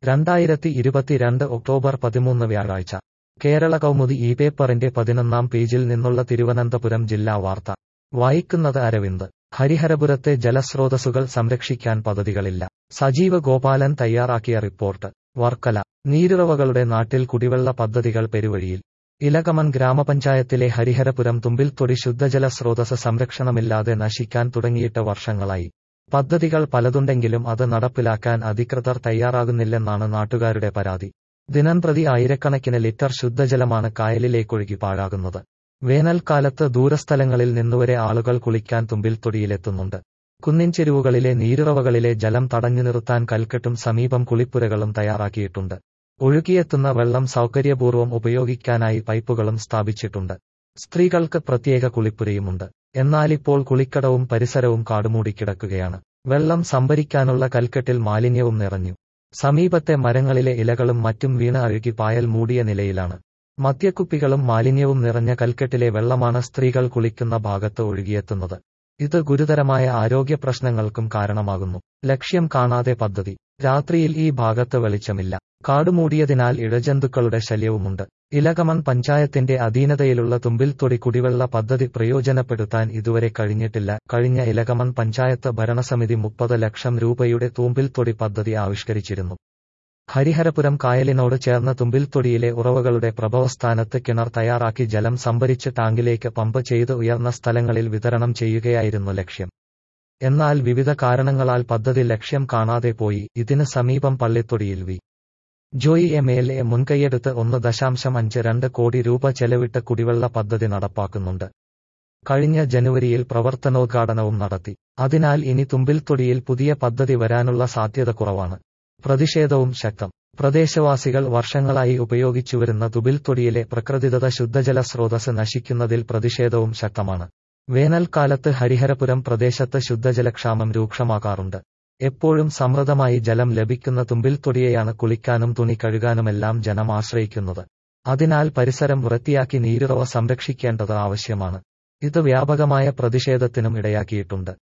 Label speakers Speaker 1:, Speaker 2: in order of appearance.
Speaker 1: രണ്ടായിരത്തി ഇരുപത്തിരണ്ട് ഒക്ടോബർ പതിമൂന്ന് വ്യാഴാഴ്ച കേരള കൗമുദി ഈ പേപ്പറിന്റെ പതിനൊന്നാം പേജിൽ നിന്നുള്ള തിരുവനന്തപുരം ജില്ലാ വാർത്ത വായിക്കുന്നത് അരവിന്ദ് ഹരിഹരപുരത്തെ ജലസ്രോതസ്സുകൾ സംരക്ഷിക്കാൻ പദ്ധതികളില്ല സജീവ ഗോപാലൻ തയ്യാറാക്കിയ റിപ്പോർട്ട് വർക്കല നീരുറവകളുടെ നാട്ടിൽ കുടിവെള്ള പദ്ധതികൾ പെരുവഴിയിൽ ഇലകമൺ ഗ്രാമപഞ്ചായത്തിലെ ഹരിഹരപുരം തുമ്പിൽത്തൊടി ശുദ്ധജല സ്രോതസ് സംരക്ഷണമില്ലാതെ നശിക്കാൻ തുടങ്ങിയിട്ട് വർഷങ്ങളായി പദ്ധതികൾ പലതുണ്ടെങ്കിലും അത് നടപ്പിലാക്കാൻ അധികൃതർ തയ്യാറാകുന്നില്ലെന്നാണ് നാട്ടുകാരുടെ പരാതി ദിനംപ്രതി ആയിരക്കണക്കിന് ലിറ്റർ ശുദ്ധജലമാണ് കായലിലേക്കൊഴുകി പാഴാകുന്നത് വേനൽക്കാലത്ത് ദൂരസ്ഥലങ്ങളിൽ നിന്നുവരെ ആളുകൾ കുളിക്കാൻ തുമ്പിൽത്തൊടിയിലെത്തുന്നുണ്ട് കുന്നിൻ ചെരുവുകളിലെ നീരുറവകളിലെ ജലം തടഞ്ഞു നിർത്താൻ കൽക്കെട്ടും സമീപം കുളിപ്പുരകളും തയ്യാറാക്കിയിട്ടുണ്ട് ഒഴുകിയെത്തുന്ന വെള്ളം സൗകര്യപൂർവ്വം ഉപയോഗിക്കാനായി പൈപ്പുകളും സ്ഥാപിച്ചിട്ടുണ്ട് സ്ത്രീകൾക്ക് പ്രത്യേക കുളിപ്പുരയുമുണ്ട് എന്നാലിപ്പോൾ കുളിക്കടവും പരിസരവും കാടുമൂടിക്കിടക്കുകയാണ് വെള്ളം സംഭരിക്കാനുള്ള കൽക്കെട്ടിൽ മാലിന്യവും നിറഞ്ഞു സമീപത്തെ മരങ്ങളിലെ ഇലകളും മറ്റും വീണ് അഴുകി പായൽ മൂടിയ നിലയിലാണ് മദ്യക്കുപ്പികളും മാലിന്യവും നിറഞ്ഞ കൽക്കെട്ടിലെ വെള്ളമാണ് സ്ത്രീകൾ കുളിക്കുന്ന ഭാഗത്ത് ഒഴുകിയെത്തുന്നത് ഇത് ഗുരുതരമായ ആരോഗ്യ പ്രശ്നങ്ങൾക്കും കാരണമാകുന്നു ലക്ഷ്യം കാണാതെ പദ്ധതി രാത്രിയിൽ ഈ ഭാഗത്ത് വെളിച്ചമില്ല കാടുമൂടിയതിനാൽ ഇഴജന്തുക്കളുടെ ശല്യവുമുണ്ട് ഇലകമൺ പഞ്ചായത്തിന്റെ അധീനതയിലുള്ള തുമ്പിൽത്തൊടി കുടിവെള്ള പദ്ധതി പ്രയോജനപ്പെടുത്താൻ ഇതുവരെ കഴിഞ്ഞിട്ടില്ല കഴിഞ്ഞ ഇലകമൺ പഞ്ചായത്ത് ഭരണസമിതി മുപ്പത് ലക്ഷം രൂപയുടെ തൂമ്പിൽത്തൊടി പദ്ധതി ആവിഷ്കരിച്ചിരുന്നു ഹരിഹരപുരം കായലിനോട് ചേർന്ന തുമ്പിൽത്തൊടിയിലെ ഉറവകളുടെ പ്രഭവസ്ഥാനത്ത് കിണർ തയ്യാറാക്കി ജലം സംഭരിച്ച് ടാങ്കിലേക്ക് പമ്പ് ചെയ്ത് ഉയർന്ന സ്ഥലങ്ങളിൽ വിതരണം ചെയ്യുകയായിരുന്നു ലക്ഷ്യം എന്നാൽ വിവിധ കാരണങ്ങളാൽ പദ്ധതി ലക്ഷ്യം കാണാതെ പോയി ഇതിന് സമീപം പള്ളിത്തൊടിയിൽ V Joy M L A മുൻകൈയെടുത്ത് ഒന്ന് ദശാംശം അഞ്ച് രണ്ട് കോടി രൂപ ചെലവിട്ട് കുടിവെള്ള പദ്ധതി നടപ്പാക്കുന്നുണ്ട് കഴിഞ്ഞ ജനുവരിയിൽ പ്രവർത്തനോദ്ഘാടനവും നടത്തി അതിനാൽ ഇനി തുമ്പിൽത്തൊടിയിൽ പുതിയ പദ്ധതി വരാനുള്ള സാധ്യത കുറവാണ് പ്രതിഷേധവും ശക്തം പ്രദേശവാസികൾ വർഷങ്ങളായി ഉപയോഗിച്ചുവരുന്ന തുബിൽത്തൊടിയിലെ പ്രകൃതിദത്ത ശുദ്ധജല സ്രോതസ് നശിക്കുന്നതിൽ പ്രതിഷേധവും ശക്തമാണ് വേനൽക്കാലത്ത് ഹരിഹരപുരം പ്രദേശത്ത് ശുദ്ധജലക്ഷാമം രൂക്ഷമാകാറുണ്ട് എപ്പോഴും സമൃദ്ധമായി ജലം ലഭിക്കുന്ന തുമ്പിൽത്തൊടിയെയാണ് കുളിക്കാനും തുണി കഴുകാനുമെല്ലാം ജനം ആശ്രയിക്കുന്നത് അതിനാൽ പരിസരം വൃത്തിയാക്കി നീരുറവ സംരക്ഷിക്കേണ്ടത് ആവശ്യമാണ് ഇത് വ്യാപകമായ പ്രതിഷേധത്തിനും ഇടയാക്കിയിട്ടുണ്ട്